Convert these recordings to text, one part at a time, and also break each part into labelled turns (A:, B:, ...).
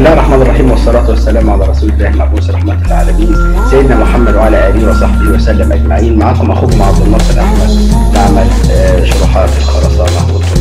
A: الله الرحمن الرحيم والصلاة والسلام على رسول الله المبعوث رحمة العالمين سيدنا محمد وعلى آله وصحبه وسلم أجمعين معكم أخوكم عبد الناصر أحمد نعمل آه، شروحات الخرسانة والطب.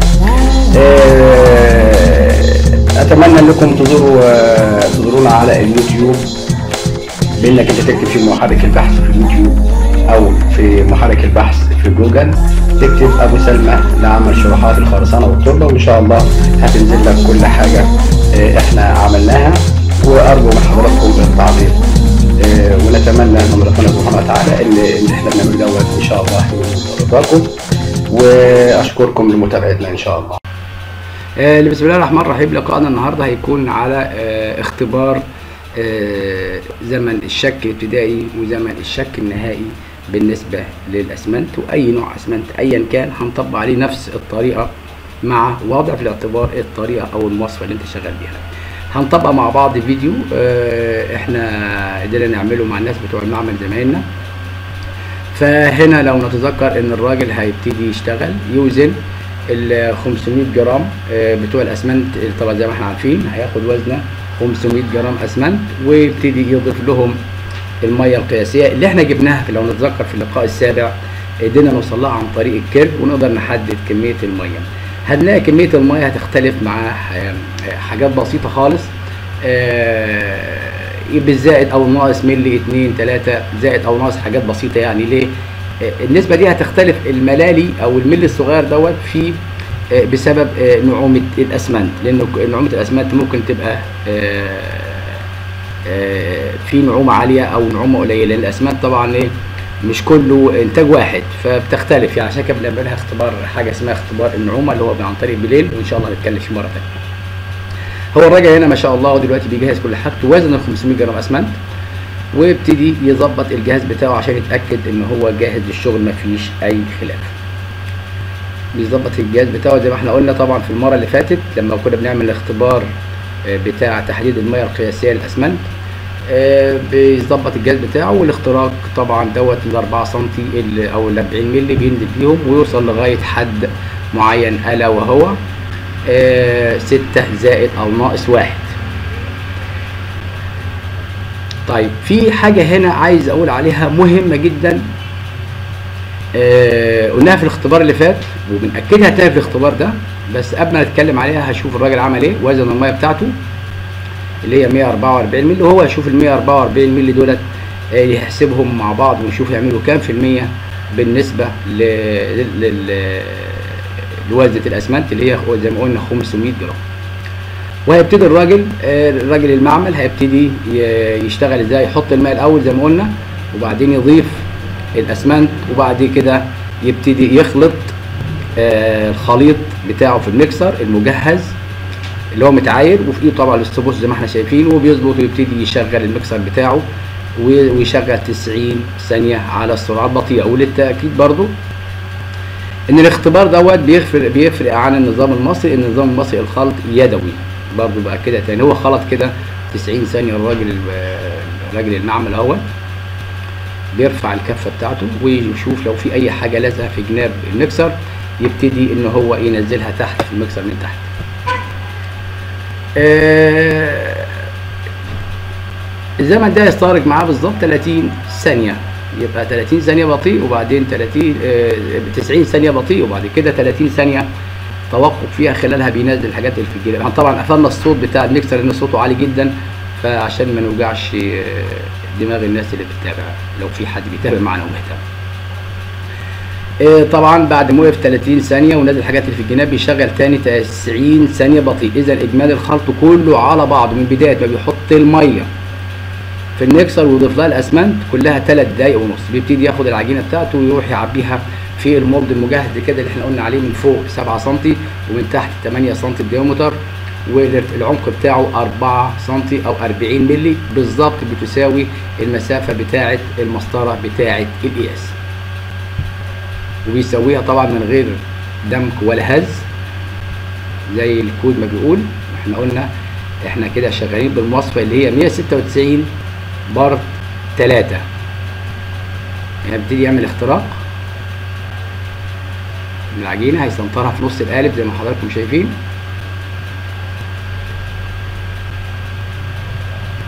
A: آه، أتمنى أنكم تزوروا آه، تزورونا على اليوتيوب بانك انت تكتب في محرك البحث في اليوتيوب او في محرك البحث في جوجل تكتب ابو سلمى لعمل شروحات الخرسانه والتربه وان شاء الله هتنزل لك كل حاجه آه، احنا عملناها وارجو من حضراتكم التعليق آه، ونتمنى من ربنا سبحانه وتعالى ان اللي احنا بنعمله دوت ان شاء الله يكون رضاكم واشكركم لمتابعتنا ان شاء الله. آه، بسم الله الرحمن الرحيم لقاءنا النهارده هيكون على آه، اختبار آه، زمن الشك الابتدائي وزمن الشك النهائي بالنسبة للأسمنت وأي نوع أسمنت أيا كان هنطبق عليه نفس الطريقة مع وضع في الاعتبار الطريقة أو المواصفة اللي أنت شغال بيها. هنطبق مع بعض فيديو آه، احنا قدرنا نعمله مع الناس بتوع المعمل زمايلنا فهنا لو نتذكر ان الراجل هيبتدي يشتغل يوزن ال 500 جرام آه، بتوع الاسمنت طبعا زي ما احنا عارفين هياخد وزنه 500 جرام اسمنت ويبتدي يضيف لهم الميه القياسيه اللي احنا جبناها لو نتذكر في اللقاء السابع قدرنا نوصل لها عن طريق الكيرف ونقدر نحدد كميه الميه هنلاقي كميه الميه هتختلف مع آه، حاجات بسيطه خالص آه، بالزائد او ناقص ملي 2 3 زائد او ناقص حاجات بسيطه يعني ليه آه، النسبه دي هتختلف الملالي او الملي الصغير دوت في آه، بسبب آه، نعومه الاسمنت لان نعومه الاسمنت ممكن تبقى آه، آه، في نعومه عاليه او نعومه قليله لان الاسمنت طبعا ايه مش كله انتاج واحد فبتختلف يعني عشان كده بنعملها اختبار حاجه اسمها اختبار النعومه اللي هو عن طريق بليل وان شاء الله هنتكلم فيه مره ثانيه هو الراجل هنا ما شاء الله هو دلوقتي بيجهز كل حاجته وزن ال 500 جرام اسمنت ويبتدي يظبط الجهاز بتاعه عشان يتاكد ان هو جاهز للشغل ما فيش اي خلاف بيظبط الجهاز بتاعه زي ما احنا قلنا طبعا في المره اللي فاتت لما كنا بنعمل الاختبار آه، بتاع تحديد الميه القياسيه للاسمنت آه، بيظبط الجهاز بتاعه والاختراق طبعا دوت ال 4 سم ال- او ال 40 مللي بينزل بيهم ويوصل لغايه حد معين الا وهو آه، ستة زائد او ناقص واحد طيب في حاجة هنا عايز اقول عليها مهمة جدا آه، قلناها في الاختبار اللي فات وبنأكدها تاني في الاختبار ده بس قبل ما نتكلم عليها هشوف الراجل عمل ايه وزن المية بتاعته اللي هي 144 مللي وهو يشوف ال 144 مللي دولت آه، يحسبهم مع بعض ويشوف يعملوا كام في المية بالنسبة ل... لل... لل... لوزنة الاسمنت اللي هي زي ما قلنا 500 جرام وهيبتدي الراجل آه، الراجل المعمل هيبتدي ي- يشتغل ازاي يحط الماء الاول زي ما قلنا وبعدين يضيف الاسمنت وبعد كده يبتدي يخلط آه، الخليط بتاعه في الميكسر المجهز اللي هو متعاير وفي ايده طبعا الاستبوس زي ما احنا شايفين وبيظبط ويبتدي يشغل الميكسر بتاعه و- ويشغل 90 ثانيه على السرعه البطيئه وللتاكيد برضو ان الاختبار دوت بيفرق بيفرق عن النظام المصري ان النظام المصري الخلط يدوي برضو بقى كده تاني هو خلط كده 90 ثانيه الراجل ال- الراجل المعمل اهوت بيرفع الكفه بتاعته ويشوف لو في اي حاجه لازقه في جناب الميكسر يبتدي ان هو ينزلها تحت في الميكسر من تحت آه، الزمن ده يستغرق معاه بالظبط 30 ثانيه يبقى 30 ثانيه بطيء وبعدين 30 آه، 90 ثانيه بطيء وبعد كده 30 ثانيه توقف فيها خلالها بينزل الحاجات اللي في الجيب احنا طبعا قفلنا الصوت بتاع الميكسر لان صوته عالي جدا فعشان ما نوجعش آه، دماغ الناس اللي بتتابع لو في حد بيتابع معانا ومهتم آه، طبعا بعد ما وقف 30 ثانيه ونزل الحاجات اللي في الجناب بيشغل تاني 90 ثانيه بطيء اذا اجمالي الخلط كله على بعضه من بدايه ما بيحط الميه في الميكسر ويضيف لها الاسمنت كلها 3 دقايق ونص بيبتدي ياخد العجينه بتاعته ويروح يعبيها في المولد المجهز كده اللي احنا قلنا عليه من فوق 7 سم ومن تحت 8 سم ديامتر والعمق بتاعه 4 سم او 40 مللي بالظبط بتساوي المسافه بتاعه المسطره بتاعه القياس وبيسويها طبعا من غير دمك ولا هز زي الكود ما بيقول احنا قلنا احنا كده شغالين بالمواصفه اللي هي 196 بار 3 يعني بيبتدي يعمل اختراق من العجينه هيسنطرها في نص القالب زي ما حضراتكم شايفين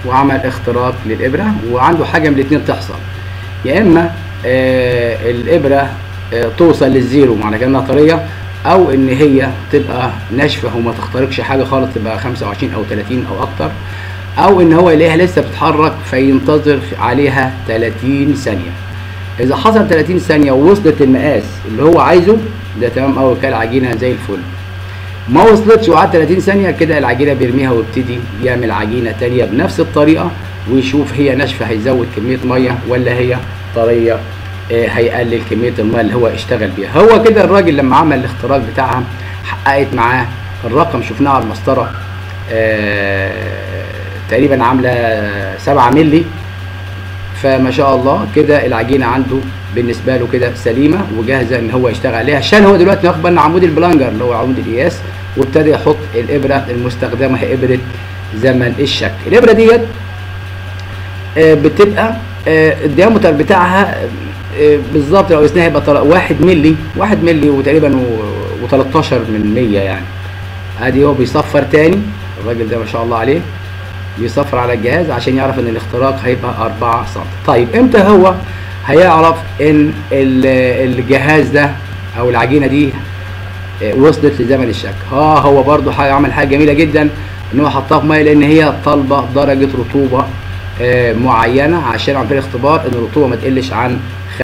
A: وعمل اختراق للابره وعنده حاجه من الاثنين تحصل يا اما آه الابره آه توصل للزيرو معنى كانها طريه او ان هي تبقى ناشفه وما تخترقش حاجه خالص تبقى 25 او 30 او اكتر او ان هو يلاقيها لسه بتتحرك فينتظر عليها 30 ثانيه اذا حصل 30 ثانيه ووصلت المقاس اللي هو عايزه ده تمام قوي كده العجينه زي الفل ما وصلتش وقعد 30 ثانيه كده العجينه بيرميها ويبتدي يعمل عجينه تانية بنفس الطريقه ويشوف هي ناشفه هيزود كميه ميه ولا هي طريه آه هيقلل كميه الميه اللي هو اشتغل بيها هو كده الراجل لما عمل الاختراق بتاعها حققت معاه الرقم شفناه على المسطره آه تقريبا عامله 7 مللي فما شاء الله كده العجينه عنده بالنسبه له كده سليمه وجاهزه ان هو يشتغل عليها عشان هو دلوقتي واخد بالنا عمود البلانجر اللي هو عمود القياس وابتدى يحط الابره المستخدمه هي ابره زمن الشك الابره ديت آه بتبقى آه الديامتر بتاعها آه بالظبط لو قسناها يبقى 1 مللي 1 مللي وتقريبا و13 من 100 يعني ادي هو بيصفر تاني الراجل ده ما شاء الله عليه بيصفر على الجهاز عشان يعرف ان الاختراق هيبقى 4 سم طيب امتى هو هيعرف ان الجهاز ده او العجينه دي وصلت لزمن الشك اه هو برضو حاجه عمل حاجه جميله جدا ان هو حطها في ميه لان هي طالبه درجه رطوبه آه معينه عشان عن طريق اختبار ان الرطوبه ما تقلش عن 95%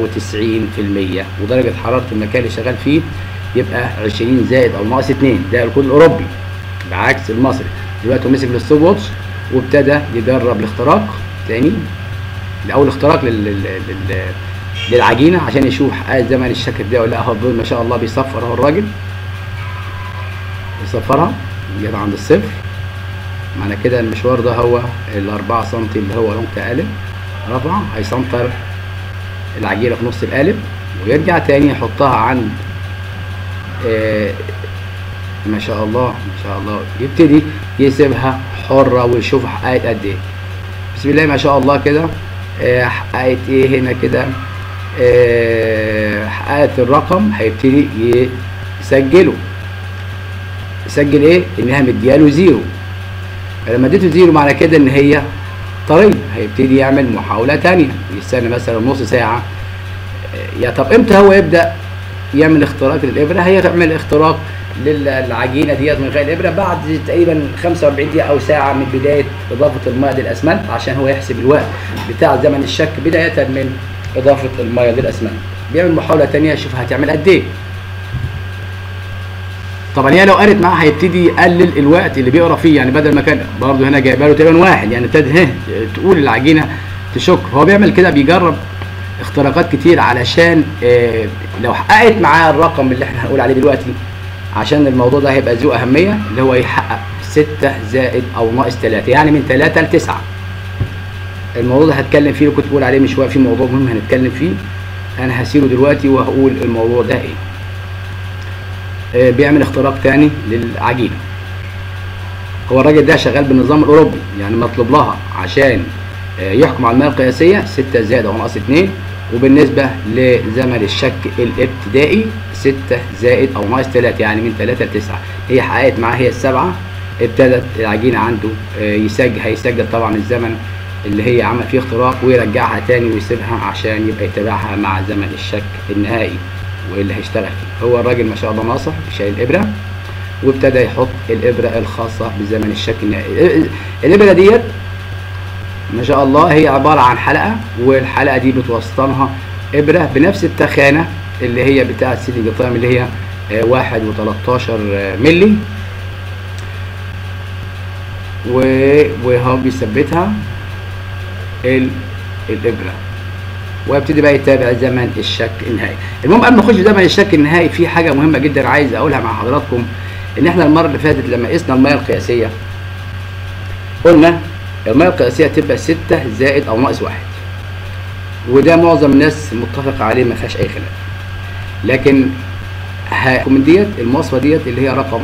A: ودرجه حراره المكان اللي شغال فيه يبقى 20 زائد او ناقص 2 ده الكود الاوروبي بعكس المصري دلوقتي هو مسك الستوب واتش وابتدى يجرب الاختراق تاني اول اختراق لل... لل... للعجينه عشان يشوف حققت زمن الشكل ده ولا لا هو ما شاء الله بيصفر اهو الراجل بيصفرها جت عند الصفر معنى كده المشوار ده هو ال 4 سم اللي هو نقطه قالب رفع هيسنطر العجينه في نص القالب ويرجع تاني يحطها عند آه ما شاء الله ما شاء الله يبتدي يسيبها حره ويشوف حققت قد ايه بسم الله ما شاء الله كده آه حققت ايه هنا كده آه حققت الرقم هيبتدي يسجله يسجل ايه انها مدياله زيرو فلما اديته زيرو معنى كده ان هي طريه هيبتدي يعمل محاوله تانية يستنى مثلا نص ساعه آه يا طب امتى هو يبدا يعمل اختراق للابره هي تعمل اختراق للعجينه ديت من غير الابره بعد تقريبا 45 دقيقه او ساعه من بدايه اضافه الماء للاسمنت عشان هو يحسب الوقت بتاع زمن الشك بدايه من اضافه الماء للاسمنت بيعمل محاوله ثانيه يشوف هتعمل قد ايه طبعا هي لو قرت معاه هيبتدي يقلل الوقت اللي بيقرا فيه يعني بدل ما كان برضه هنا جايبه له تقريبا واحد يعني ابتدى تقول العجينه تشك هو بيعمل كده بيجرب اختراقات كتير علشان آه لو حققت معاه الرقم اللي احنا هنقول عليه دلوقتي عشان الموضوع ده هيبقى ذو اهميه اللي هو يحقق 6 زائد او ناقص 3 يعني من 3 ل 9 الموضوع ده هتكلم فيه وكنت بقول عليه من شويه في موضوع مهم هنتكلم فيه انا هسيره دلوقتي وهقول الموضوع ده ايه آه بيعمل اختراق تاني للعجينه هو الراجل ده شغال بالنظام الاوروبي يعني مطلوب لها عشان آه يحكم على الميه القياسيه 6 زائد او ناقص 2 وبالنسبه لزمن الشك الابتدائي 6 زائد او ناقص 3 يعني من 3 ل 9 هي حققت معاه هي السبعه ابتدت العجينه عنده يسجل هيسجل طبعا الزمن اللي هي عمل فيه اختراق ويرجعها تاني ويسيبها عشان يبقى يتابعها مع زمن الشك النهائي واللي هيشتغل فيه هو الراجل ما شاء الله ناصح شايل الابره وابتدى يحط الابره الخاصه بزمن الشك النهائي الابره ديت ما شاء الله هي عباره عن حلقه والحلقه دي بتوصلها ابره بنفس التخانه اللي هي بتاعه سيدي جطام اللي هي واحد وتلاتاشر ملي وهو بيثبتها الابره ويبتدي بقى يتابع زمن الشك النهائي المهم قبل ما نخش في زمن الشك النهائي في حاجه مهمه جدا عايز اقولها مع حضراتكم ان احنا المره اللي فاتت لما قسنا الميه القياسيه قلنا الميه القياسيه تبقى 6 زائد او ناقص واحد وده معظم الناس متفق عليه ما فيهاش اي خلاف لكن من ديت المواصفه ديت اللي هي رقم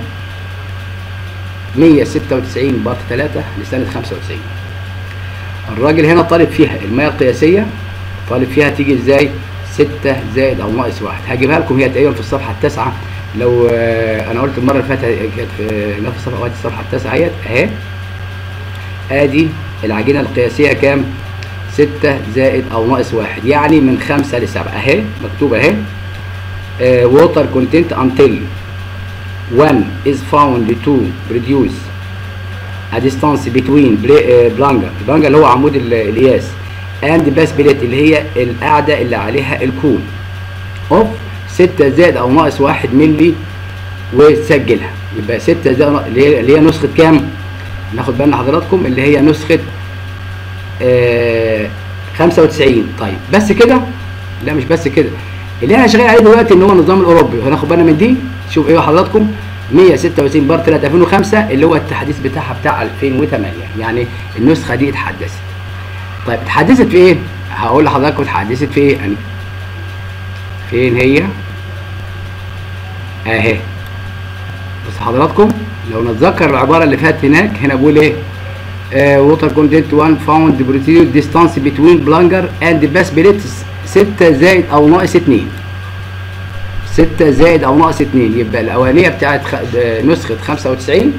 A: 196 بارت 3 لسنه 95 الراجل هنا طالب فيها الميه القياسيه طالب فيها تيجي ازاي 6 زائد او ناقص واحد هجيبها لكم هي تقريبا في الصفحه التاسعه لو انا قلت المره اللي فاتت كانت في نفس الصفحه الصفحه التاسعه اهي اهي ادي العجينه القياسيه كام 6 زائد او ناقص واحد يعني من 5 ل 7 اهي مكتوبه اهي water content until one is found to produce a distance between plunger plunger اللي هو عمود القياس and base plate اللي هي القاعده اللي عليها الكون اوف 6 زائد او ناقص 1 مللي وتسجلها يبقى 6 زائد اللي هي اللي هي نسخه كام؟ ناخد بالنا حضراتكم اللي هي نسخه آه 95 طيب بس كده؟ لا مش بس كده اللي انا شغال عليه دلوقتي ان هو النظام الاوروبي هناخد بالنا من دي شوف ايه حضراتكم 196 بار 3 2005 اللي هو التحديث بتاعها بتاع 2008 يعني النسخه دي اتحدثت طيب اتحدثت في ايه؟ هقول لحضراتكم اتحدثت في ايه؟ يعني فين هي؟ اهي بص حضراتكم لو نتذكر العباره اللي فاتت هناك هنا بقول ايه؟ ووتر كونتنت 1 فاوند بروتيود ديستانس بتوين بلانجر اند باس بليتس 6 زائد او ناقص 2 6 زائد او ناقص 2 يبقى الاولانيه بتاعت خ... نسخه 95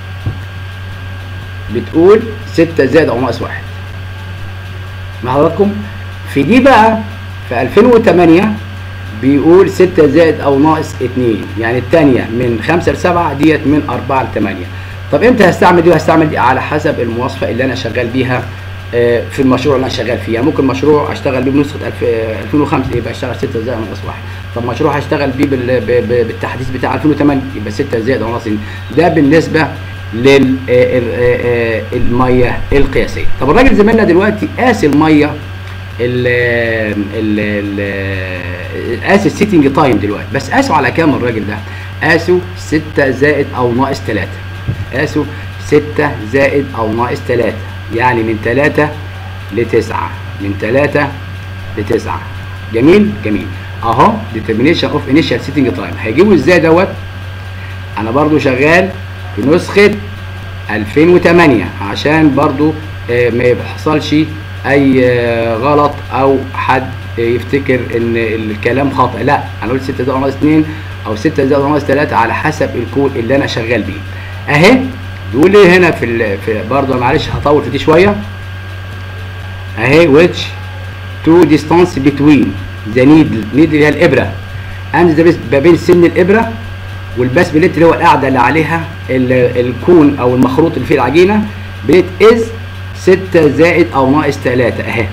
A: بتقول 6 زائد او ناقص 1 مع حضراتكم في دي بقى في 2008 بيقول 6 زائد او ناقص 2 يعني الثانيه من 5 ل 7 ديت من 4 ل 8 طب امتى هستعمل دي وهستعمل دي على حسب المواصفه اللي انا شغال بيها في المشروع اللي انا شغال فيه يعني ممكن مشروع اشتغل بيه بنسخه 2005 يبقى اشتغل 6 زائد ناقص 1 طب مشروع هشتغل بيه بالتحديث بتاع 2008 يبقى 6 زائد ناقص ده بالنسبه للميه القياسيه طب الراجل زميلنا دلوقتي قاس الميه ال ال قاس السيتنج تايم دلوقتي بس قاسوا على كام الراجل ده قاسوا 6 زائد او ناقص 3 قاسوا 6 زائد او ناقص 3 يعني من 3 ل 9 من 3 ل 9 جميل جميل اهو determination of initial setting time هيجيبوا ازاي دوت انا برضو شغال في نسخة 2008 عشان برضو آه ما يحصلش اي آه غلط او حد يفتكر ان الكلام خطأ لا انا قلت 6 زائد ناقص 2 او 6 زائد ناقص 3 على حسب الكود اللي انا شغال بيه اهي بيقول لي هنا في, في برضه معلش هطول في دي شويه اهي which to distance between the needle needle اللي هي الابره and the ما بين سن الابره والباس بليت اللي هو القاعده اللي عليها الكون او المخروط اللي فيه العجينه بليت از 6 زائد او ناقص 3 اهي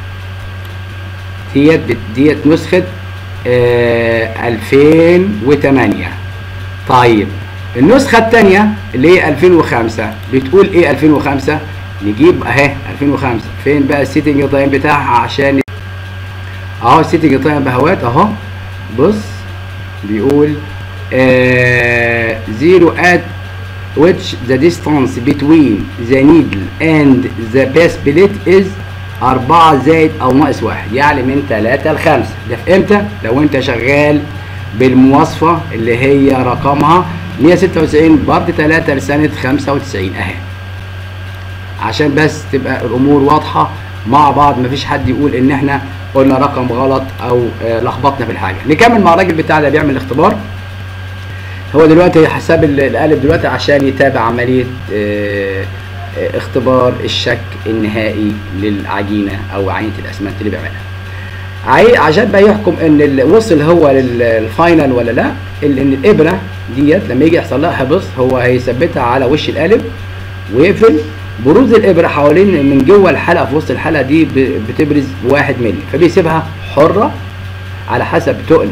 A: ديت ديت نسخه آه 2008 طيب النسخة الثانية اللي هي 2005 بتقول ايه 2005 نجيب اهي 2005 فين بقى السيتنج تايم بتاعها عشان اهو السيتنج تايم بهوات اهو بص بيقول آه zero at which the distance between the needle and the base plate is 4 زائد او ناقص 1 يعني من 3 ل 5 ده في امتى؟ لو انت شغال بالمواصفة اللي هي رقمها 196 برضه 3 لسنة 95 اهي عشان بس تبقى الامور واضحة مع بعض مفيش حد يقول ان احنا قلنا رقم غلط او آه لخبطنا في الحاجة نكمل مع الراجل بتاع ده بيعمل اختبار هو دلوقتي حساب القالب دلوقتي عشان يتابع عملية آه آه اختبار الشك النهائي للعجينة او عينة الاسمنت اللي بيعملها عشان بقى يحكم ان وصل هو للفاينل ولا لا ان الابره ديت لما يجي يحصل لها حبس هو هيثبتها على وش القالب ويقفل بروز الابره حوالين من جوه الحلقه في وسط الحلقه دي بتبرز واحد مللي فبيسيبها حره على حسب تقل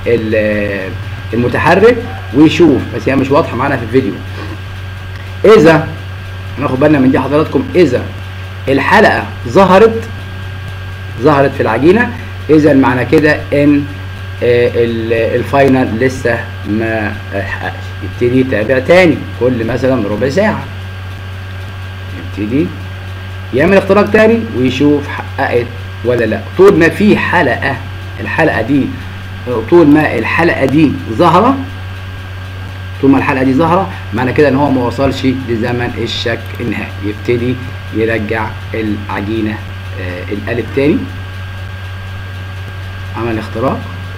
A: المتحرك ويشوف بس هي مش واضحه معانا في الفيديو اذا هناخد بالنا من دي حضراتكم اذا الحلقه ظهرت ظهرت في العجينه اذا معنى كده ان الفاينل لسه ما حققش يبتدي يتابع تاني كل مثلا ربع ساعه يبتدي يعمل اختراق تاني ويشوف حققت ولا لا طول ما في حلقه الحلقه دي طول ما الحلقه دي ظاهره طول ما الحلقه دي ظاهره معنى كده ان هو ما وصلش لزمن الشك النهائي يبتدي يرجع العجينه آه القالب تاني عمل اختراق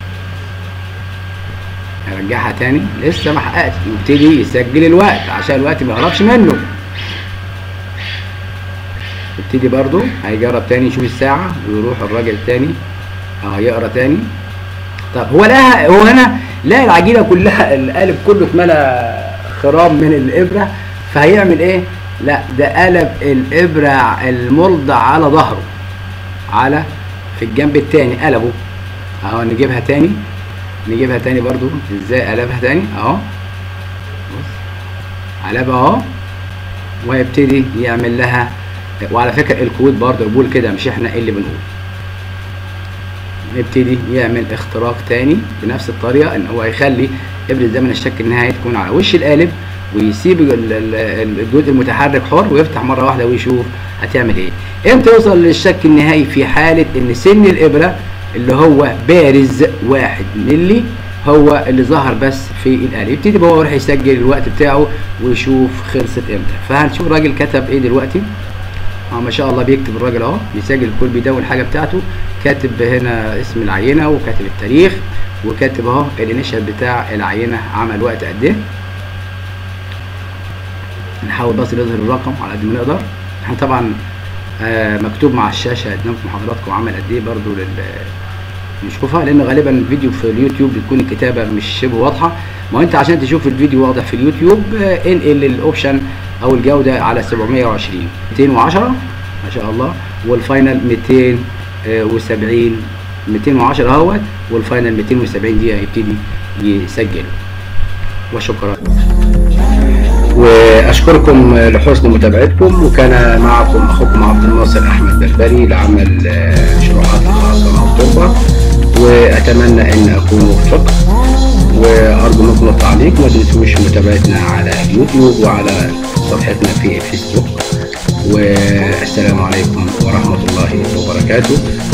A: يرجعها تاني لسه ما حققش يبتدي يسجل الوقت عشان الوقت ما يهربش منه يبتدي برضو هيجرب تاني يشوف الساعة ويروح الراجل تاني اه يقرا تاني طب هو لقى هو هنا لقى العجينة كلها القالب كله اتملى خرام من الإبرة فهيعمل ايه؟ لا ده قلب الإبرة المرضع على ظهره على في الجنب التاني قلبه اهو نجيبها تاني نجيبها تاني برضو ازاي قلبها تاني اهو بص قلبها اهو ويبتدي يعمل لها وعلى فكره الكود برضه بيقول كده مش احنا اللي بنقول يبتدي يعمل اختراق تاني بنفس الطريقه ان هو يخلي ابره زمن الشك النهائي تكون على وش القالب ويسيب ال- ال- الجزء المتحرك حر ويفتح مره واحده ويشوف هتعمل ايه امتى يوصل للشك النهائي في حاله ان سن الابره اللي هو بارز واحد ملي هو اللي ظهر بس في القالب يبتدي بقى هو يروح يسجل الوقت بتاعه ويشوف خلصت امتى فهنشوف الراجل كتب ايه دلوقتي اه ما شاء الله بيكتب الراجل اهو بيسجل الكل بيدون الحاجه بتاعته كاتب هنا اسم العينه وكاتب التاريخ وكاتب اهو الانيشال بتاع العينه عمل وقت قد ايه نحاول بس نظهر الرقم على قد ما نقدر احنا طبعا آه مكتوب مع الشاشه قدامكم حضراتكم عمل قد ايه برضو لل نشوفها لان غالبا الفيديو في اليوتيوب بتكون الكتابه مش شبه واضحه ما هو انت عشان تشوف الفيديو واضح في اليوتيوب آه، انقل الاوبشن او الجوده على 720 210 ما شاء الله والفاينل 270 210 اهوت والفاينل 270 دي هيبتدي يسجل وشكرا واشكركم لحسن متابعتكم وكان معكم اخوكم عبد الناصر احمد بربري لعمل آه، شروحات الخرسانه والتربه واتمنى ان اكون وفقت وارجو منكم التعليق وما تنسوش متابعتنا على يوتيوب وعلى صفحتنا في الفيسبوك والسلام عليكم ورحمه الله وبركاته